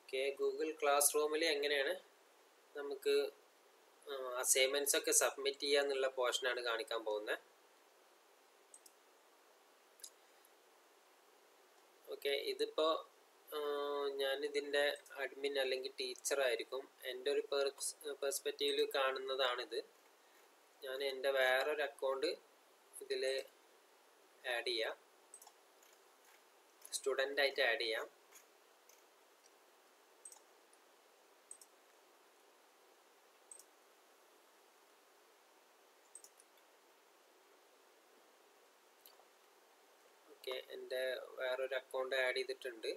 okay Google class റൂമിൽ എങ്ങനെയാണ് നമുക്ക് അസൈൻമെൻറ്റ്സ് ഒക്കെ സബ്മിറ്റ് ചെയ്യുക എന്നുള്ള പോർഷനാണ് കാണിക്കാൻ പോകുന്നത് ഓക്കെ ഇതിപ്പോൾ ഞാനിതിൻ്റെ അഡ്മിൻ അല്ലെങ്കിൽ ടീച്ചർ ആയിരിക്കും എൻ്റെ ഒരു പെർസ്പെക്റ്റീവിൽ കാണുന്നതാണിത് ഞാൻ എൻ്റെ വേറൊരു അക്കൗണ്ട് ഇതിൽ ആഡ് ചെയ്യാം സ്റ്റുഡൻ്റ് ആയിട്ട് ആഡ് ചെയ്യാം ഓക്കെ എൻ്റെ വേറൊരു അക്കൗണ്ട് ആഡ് ചെയ്തിട്ടുണ്ട്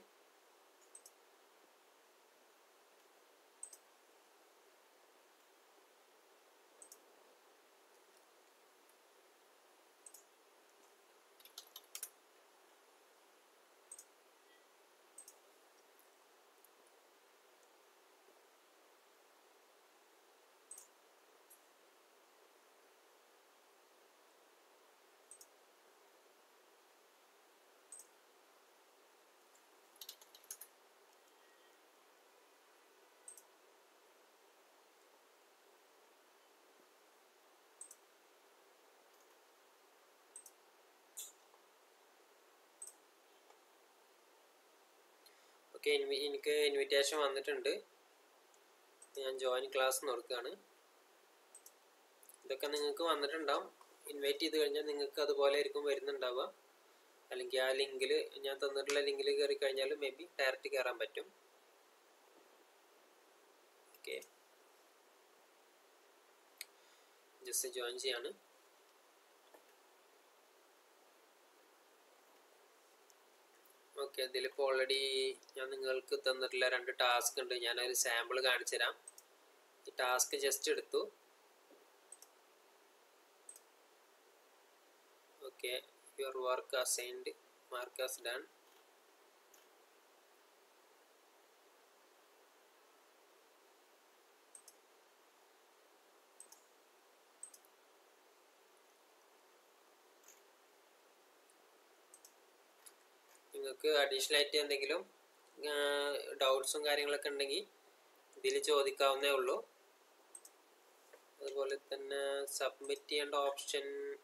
ഓക്കെ എനിക്ക് ഇൻവിറ്റേഷൻ വന്നിട്ടുണ്ട് ഞാൻ ജോയിൻ ക്ലാസ് നോക്കുകയാണ് ഇതൊക്കെ നിങ്ങൾക്ക് വന്നിട്ടുണ്ടാവും ഇൻവൈറ്റ് ചെയ്ത് കഴിഞ്ഞാൽ നിങ്ങൾക്ക് അതുപോലെ ആയിരിക്കും വരുന്നുണ്ടാവുക അല്ലെങ്കിൽ ആ ലിങ്കിൽ ഞാൻ തന്നിട്ടുള്ള ലിങ്കിൽ കയറി കഴിഞ്ഞാൽ മേ ബി ഡയറക്റ്റ് കയറാൻ പറ്റും ഓക്കെ ജസ്റ്റ് ജോയിൻ ചെയ്യാണ് ഓക്കെ ഇതിലിപ്പോൾ ഓൾറെഡി ഞാൻ നിങ്ങൾക്ക് തന്നിട്ടുള്ള രണ്ട് ടാസ്ക് ഉണ്ട് ഞാനൊരു സാമ്പിൾ കാണിച്ചു തരാം ഈ ടാസ്ക് ജസ്റ്റ് എടുത്തു okay your work assigned mark as done നിങ്ങൾക്ക് അഡീഷണൽ ആയിട്ട് എന്തെങ്കിലും ഡൗട്ട്സും കാര്യങ്ങളൊക്കെ ഉണ്ടെങ്കിൽ ഇതിൽ ചോദിക്കാവുന്നേ ഉള്ളൂ അതുപോലെ തന്നെ സബ്മിറ്റ് ചെയ്യേണ്ട ഓപ്ഷൻ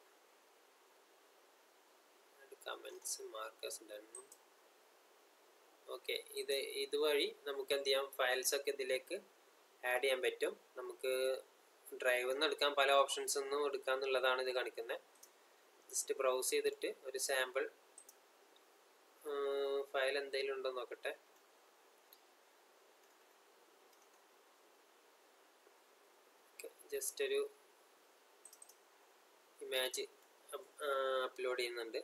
കമൻസ് മാർക്കേഴ്സ് ഉണ്ടായിരുന്നു ഓക്കെ ഇത് ഇതുവഴി നമുക്ക് എന്ത് ചെയ്യാം ഫയൽസ് ഒക്കെ ഇതിലേക്ക് ആഡ് ചെയ്യാൻ പറ്റും നമുക്ക് ഡ്രൈവിൽ നിന്ന് എടുക്കാൻ പല ഓപ്ഷൻസ് ഒന്നും എടുക്കാന്നുള്ളതാണ് ഇത് കാണിക്കുന്നത് ജസ്റ്റ് ബ്രൗസ് ചെയ്തിട്ട് ഒരു സാമ്പിൾ ഫയൽ എന്തെങ്കിലും ഉണ്ടോ നോക്കട്ടെ ജസ്റ്റ് ഒരു ഇമേജ് അപ്ലോഡ് ചെയ്യുന്നുണ്ട്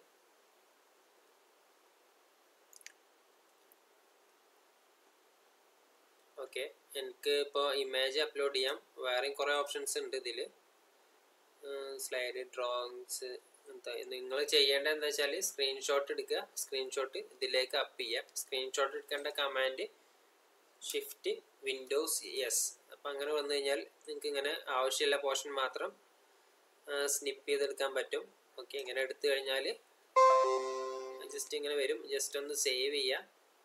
ഓക്കെ എനിക്ക് ഇപ്പോൾ ഇമേജ് അപ്ലോഡ് ചെയ്യാം വേറെയും കുറേ ഓപ്ഷൻസ് ഉണ്ട് ഇതിൽ സ്ലൈഡ് ഡ്രോയിങ്സ് എന്താ നിങ്ങൾ ചെയ്യേണ്ട എന്താ വെച്ചാൽ സ്ക്രീൻഷോട്ട് എടുക്കുക സ്ക്രീൻഷോട്ട് ഇതിലേക്ക് അപ്പ് ചെയ്യുക സ്ക്രീൻഷോട്ട് എടുക്കേണ്ട കമാൻഡ് ഷിഫ്റ്റ് വിൻഡോസ് എസ് അപ്പം അങ്ങനെ വന്നു കഴിഞ്ഞാൽ നിങ്ങൾക്ക് ഇങ്ങനെ ആവശ്യമുള്ള പോർഷൻ മാത്രം സ്നിപ്പ് ചെയ്തെടുക്കാൻ പറ്റും ഓക്കെ ഇങ്ങനെ എടുത്തു കഴിഞ്ഞാൽ ജസ്റ്റ് ഇങ്ങനെ വരും ജസ്റ്റ് ഒന്ന് സേവ് ചെയ്യുക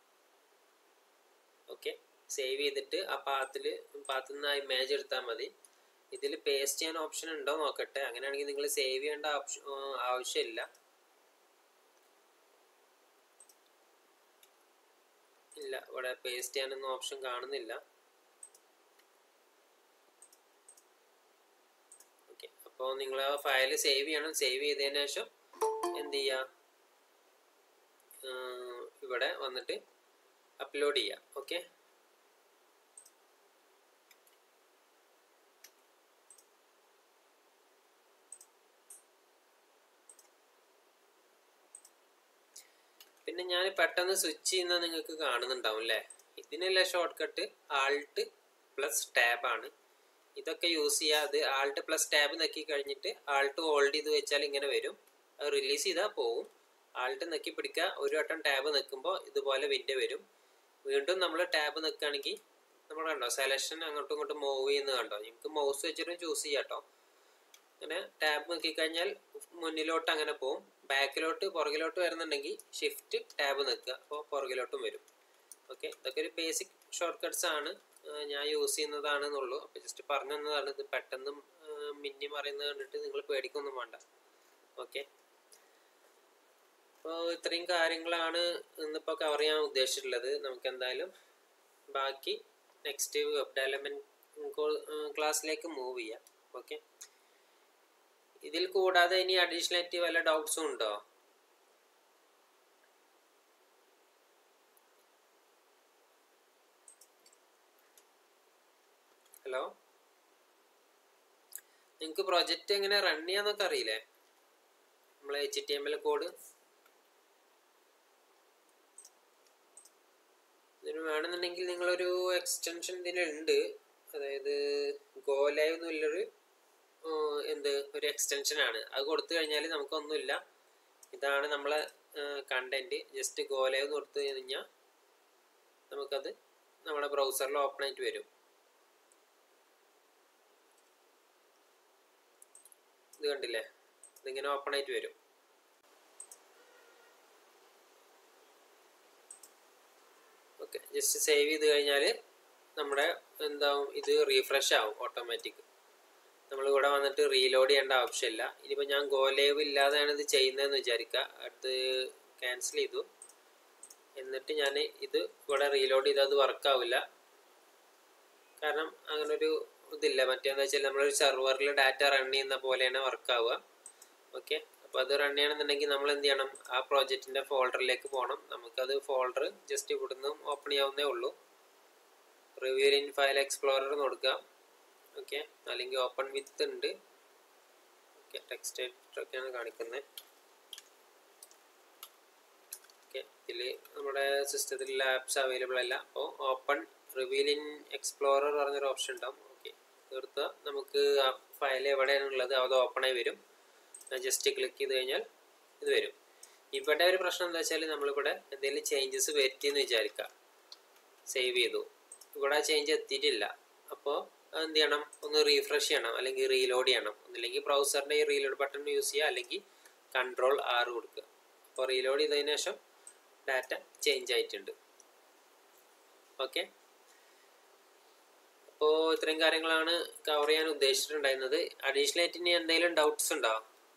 ഓക്കെ സേവ് ചെയ്തിട്ട് ആ പാത്തിൽ പാത്തിൽ നിന്ന് ആ ഇമേജ് എടുത്താൽ മതി ഇതിൽ പേസ്റ്റ് ചെയ്യാൻ ഓപ്ഷൻ ഉണ്ടോ നോക്കട്ടെ അങ്ങനെയാണെങ്കിൽ നിങ്ങൾ സേവ് ചെയ്യേണ്ട ഓപ്ഷൻ ആവശ്യമില്ല ഇല്ല ഇവിടെ പേസ്റ്റ് ചെയ്യാനൊന്നും ഓപ്ഷൻ കാണുന്നില്ല ഓക്കെ അപ്പോൾ നിങ്ങൾ ആ ഫയൽ സേവ് ചെയ്യണം സേവ് ചെയ്തതിന് ശേഷം എന്ത് ചെയ്യുക ഇവിടെ വന്നിട്ട് അപ്ലോഡ് ചെയ്യുക ഓക്കെ പിന്നെ ഞാൻ പെട്ടെന്ന് സ്വിച്ച് ചെയ്യുന്നത് നിങ്ങൾക്ക് കാണുന്നുണ്ടാവും അല്ലേ ഇതിനുള്ള shortcut alt plus tab ആണ് ഇതൊക്കെ യൂസ് ചെയ്യുക അത് ആൾട്ട് പ്ലസ് ടാബ് നക്കി കഴിഞ്ഞിട്ട് ആൾട്ട് ഹോൾഡ് ചെയ്ത് വെച്ചാൽ ഇങ്ങനെ വരും അത് റിലീസ് ചെയ്താൽ പോവും ആൾട്ട് നക്കി പിടിക്കുക ഒരു വട്ടം ടാബ് നിൽക്കുമ്പോൾ ഇതുപോലെ വിൻഡോ വരും വീണ്ടും നമ്മൾ ടാബ് നിൽക്കുകയാണെങ്കിൽ നമ്മൾ കണ്ടോ സെലക്ഷൻ അങ്ങോട്ടും ഇങ്ങോട്ടും മൂവ് ചെയ്യുന്നത് കണ്ടോ നിങ്ങൾക്ക് മൗസ് വെച്ചിട്ടും ചൂസ് ചെയ്യാം കേട്ടോ അങ്ങനെ ടാബ് നോക്കിക്കഴിഞ്ഞാൽ മുന്നിലോട്ട് അങ്ങനെ പോവും ബാക്കിലോട്ട് പുറകിലോട്ട് വരുന്നുണ്ടെങ്കിൽ ഷിഫ്റ്റ് ടാബ് നിൽക്കുക അപ്പോൾ പുറകിലോട്ടും വരും ഓക്കെ ഇതൊക്കെ ഒരു ബേസിക് ഷോർട്ട് കട്ട്സ് ആണ് ആ, ഞാൻ യൂസ് ചെയ്യുന്നതാണെന്നുള്ളൂ അപ്പോൾ ജസ്റ്റ് പറഞ്ഞു തന്നതാണ് ഇത് പെട്ടെന്ന് ആ, മിന്നി പറയുന്നത് കണ്ടിട്ട് നിങ്ങൾ പേടിക്കൊന്നും വേണ്ട ഓക്കെ അപ്പോൾ ഇത്രയും കാര്യങ്ങളാണ് ഇന്നിപ്പോൾ കവർ ചെയ്യാൻ ഉദ്ദേശിച്ചിട്ടുള്ളത് നമുക്ക് എന്തായാലും ബാക്കി നെക്സ്റ്റ് വെബ് ഡെവലപ്മെൻറ്റ് ക്ലാസ്സിലേക്ക് മൂവ് ചെയ്യാം ഓക്കെ ഇതിൽ കൂടാതെ ഇനി അഡീഷണൽ ആയിട്ട് വല്ല ഡൗട്ട്സും ഉണ്ടോ ഹലോ നിങ്ങൾക്ക് പ്രൊജക്റ്റ് എങ്ങനെ റൺ ചെയ്യാന്നൊക്കെ അറിയില്ലേ നമ്മളെ H T M L code ഇതിന് വേണമെന്നുണ്ടെങ്കിൽ നിങ്ങളൊരു എക്സ്റ്റൻഷൻ ഇതിലുണ്ട് അതായത് ഗോ ലൈവ് എന്നുള്ളൊരു ആ, എന്ത് ഒരു എക്സ്റ്റൻഷൻ ആണ് അത് കൊടുത്തു കഴിഞ്ഞാൽ നമുക്കൊന്നുമില്ല ഇതാണ് നമ്മളെ കണ്ടന്റ് ജസ്റ്റ് ഗോ ലൈവ് എന്ന് കൊടുത്തു കഴിഞ്ഞാൽ നമുക്കത് നമ്മുടെ ബ്രൗസറിൽ ഓപ്പൺ ആയിട്ട് വരും ഇത് കണ്ടില്ലേ ഇതിങ്ങനെ ഓപ്പൺ ആയിട്ട് വരും ഓക്കെ ജസ്റ്റ് സേവ് ചെയ്ത് കഴിഞ്ഞാൽ നമ്മുടെ എന്താവും ഇത് റീഫ്രഷ് ആവും ഓട്ടോമാറ്റിക് നമ്മൾ ഇവിടെ വന്നിട്ട് റീലോഡ് ചെയ്യേണ്ട ആവശ്യമില്ല ഇനിയിപ്പോൾ ഞാൻ ഗോ ലൈവ് ഇല്ലാതെയാണ് ഇത് ചെയ്യുന്നതെന്ന് വിചാരിക്കുക അടുത്ത് ക്യാൻസൽ ചെയ്തു എന്നിട്ട് ഞാൻ ഇത് ഇവിടെ റീലോഡ് ചെയ്താൽ അത് വർക്കാവില്ല കാരണം അങ്ങനൊരു ഇതില്ല മറ്റേന്ന് വെച്ചാൽ നമ്മളൊരു സെർവറിൽ ഡാറ്റ റൺ ചെയ്യുന്ന പോലെയാണ് വർക്ക് ആവുക ഓക്കെ അപ്പോൾ അത് റൺ ചെയ്യണമെന്നുണ്ടെങ്കിൽ നമ്മൾ എന്ത് ചെയ്യണം ആ പ്രോജക്റ്റിൻ്റെ ഫോൾഡറിലേക്ക് പോകണം നമുക്കത് ഫോൾഡർ ജസ്റ്റ് ഇവിടുന്ന് ഓപ്പൺ ചെയ്യാവുന്നേ ഉള്ളൂ റിവ്യൂ ഇൻ ഫയൽ എക്സ്പ്ലോറർ കൊടുക്കുക ഓക്കെ അല്ലെങ്കിൽ ഓപ്പൺ വിത്ത് ഉണ്ട് ഓക്കെ ടെക്സ്റ്റ് എഡിറ്ററൊക്കെയാണ് കാണിക്കുന്നത് ഓക്കെ ഇതിൽ നമ്മുടെ സിസ്റ്റത്തിൽ ആപ്സ് അവൈലബിൾ അല്ല അപ്പോൾ ഓപ്പൺ റിവീൽ ഇൻ എക്സ്പ്ലോറർ പറഞ്ഞൊരു ഓപ്ഷൻ ഉണ്ടാവും ഓക്കെ തീർത്ത നമുക്ക് ആ ഫയൽ എവിടെയാണ് ഉള്ളത് അത് ഓപ്പൺ ആയി വരും ജസ്റ്റ് ക്ലിക്ക് ചെയ്ത് കഴിഞ്ഞാൽ ഇത് വരും ഇവിടെ ഒരു പ്രശ്നം എന്താ വെച്ചാൽ നമ്മളിവിടെ എന്തെങ്കിലും ചേഞ്ചസ് വരുത്തിയെന്ന് വിചാരിക്കുക സേവ് ചെയ്തു ഇവിടെ ചേഞ്ച് എത്തിയിട്ടില്ല അപ്പോൾ എന്ത് ചെയ്യണം ഒന്ന് റീഫ്രഷ് ചെയ്യണം അല്ലെങ്കിൽ റീലോഡ് ചെയ്യണം ഒന്നില്ലെങ്കിൽ ബ്രൗസറിൻ്റെ ഈ റീലോഡ് ബട്ടൺ യൂസ് ചെയ്യുക അല്ലെങ്കിൽ കൺട്രോൾ ആറ് കൊടുക്കുക അപ്പോൾ റീലോഡ് ചെയ്തതിന് ശേഷം ഡാറ്റ ചേഞ്ച് ആയിട്ടുണ്ട് ഓക്കെ അപ്പോൾ ഇത്രയും കാര്യങ്ങളാണ് കവർ ചെയ്യാൻ ഉദ്ദേശിച്ചിട്ടുണ്ടായിരുന്നത് അഡീഷണൽ ആയിട്ട് ഇനി എന്തെങ്കിലും ഡൗട്ട്സ് ഉണ്ടോ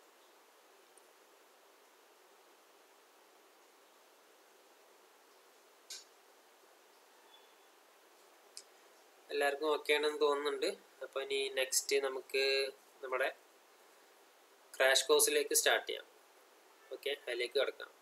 എല്ലാവർക്കും ഓക്കെ ആണെന്ന് തോന്നുന്നുണ്ട് അപ്പോൾ ഇനി നെക്സ്റ്റ് നമുക്ക് നമ്മുടെ ക്രാഷ് കോഴ്സിലേക്ക് സ്റ്റാർട്ട് ചെയ്യാം ഓക്കെ അതിലേക്ക് കിടക്കാം